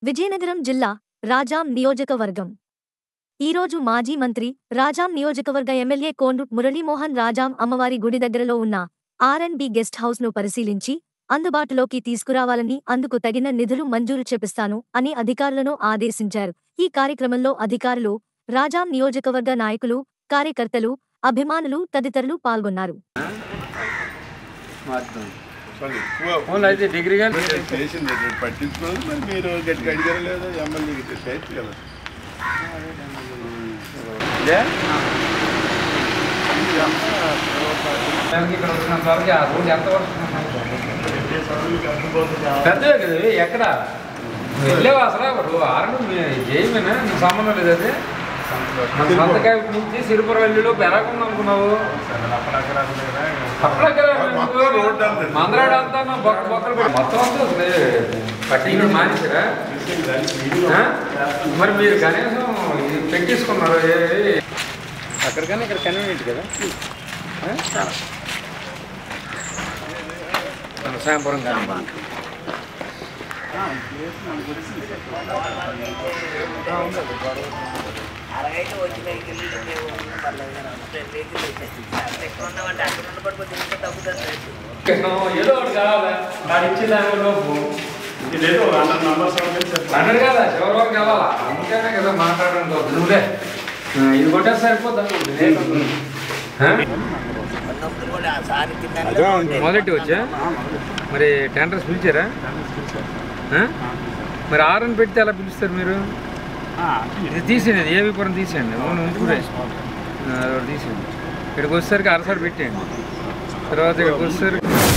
విజయనగరం జిల్లా రాజాం నియోజకవర్గం ఈరోజు మాజీ మంత్రి రాజాం నియోజకవర్గ ఎమ్మెల్యే కోండ్రు మురళీమోహన్ రాజాం అమ్మవారి గుడి దగ్గరలో ఉన్న R and B guest house ను పరిశీలించి అందుబాటులోకి తీసుకురావాలని అందుకు తగిన నిధులు మంజూరు చేపిస్తాను అని అధికారులను ఆదేశించారు ఈ కార్యక్రమంలో అధికారులు రాజాం నియోజకవర్గ నాయకులు కార్యకర్తలు అభిమానులు తదితరులు పాల్గొన్నారు చాలా ఎక్కువ అవును అయితే డిగ్రీ కానీ చేసింది అది పట్టించుకోదు మరి మీరు గట్టిగా అడిగారు లేదా ఎమ్మెల్యే చేయొచ్చు కదా ఇదే? దానికి ఇక్కడ వచ్చినంత వరకు ఆ రోడ్డు ఎంత వరకు పెద్దవే కదా ఇవి, ఎక్కడ నువ్వు వెళ్ళావు అసలు ఆరడు చేయమేనా నీకు సంబంధం లేదు అది మన సంతకాయ నుంచి సిరిపురం వెళ్ళిలో పెరగకుండా అనుకున్నావు అప్పుడక్కడ మొత్తం రోడ్డు అంతా. మందరాడు అంతా నా బొక్క బొక్కలు పెట్టి మొత్తం అంతా అసలు పట్టింగ్ మానేసారా ఆ? మరి మీరు కనీసం ఇది పెట్టించుకున్నారు ఏ- అక్కడికన్నా ఇక్కడ కన్వీనియంట్ కదా ఆ? మన సాయంపురం కానీ అలాగైతే వచ్చి వెహికల్ పర్లేదు వెహికల్ వచ్చేసి ఎక్కడ ఉన్నామంటే అక్కడ ఉన్న పడిపోతే ఇంకా తగ్గుతుంది రేటు. ఏదో ఒకటి కావాలి వాడు ఇచ్చిన దాని లోపు అన్నాడు కదా చివరి వరకు కావాలా అందుకనే కదా మాట్లాడడం నువ్వులే ఆ, ఇది కొట్టేసి సరిపోద్దా ఆ? ఉన్నప్పుడు కూడా ఆ సారి కింద మొదటి వచ్చా మరి టెండర్స్ పిలిచారా ఆ? మరి ఆరని పెడితే ఎలా పిలుస్తారు మీరు ఇది తీసేయండి ఏవి పురం తీసేయండి అవును ఉంచుకునే అదొకటి తీసేయండి ఇక్కడికి వచ్చేసరికి అరసారి పెట్టేయండి తర్వాత ఇక్కడికి వచ్చేసరికి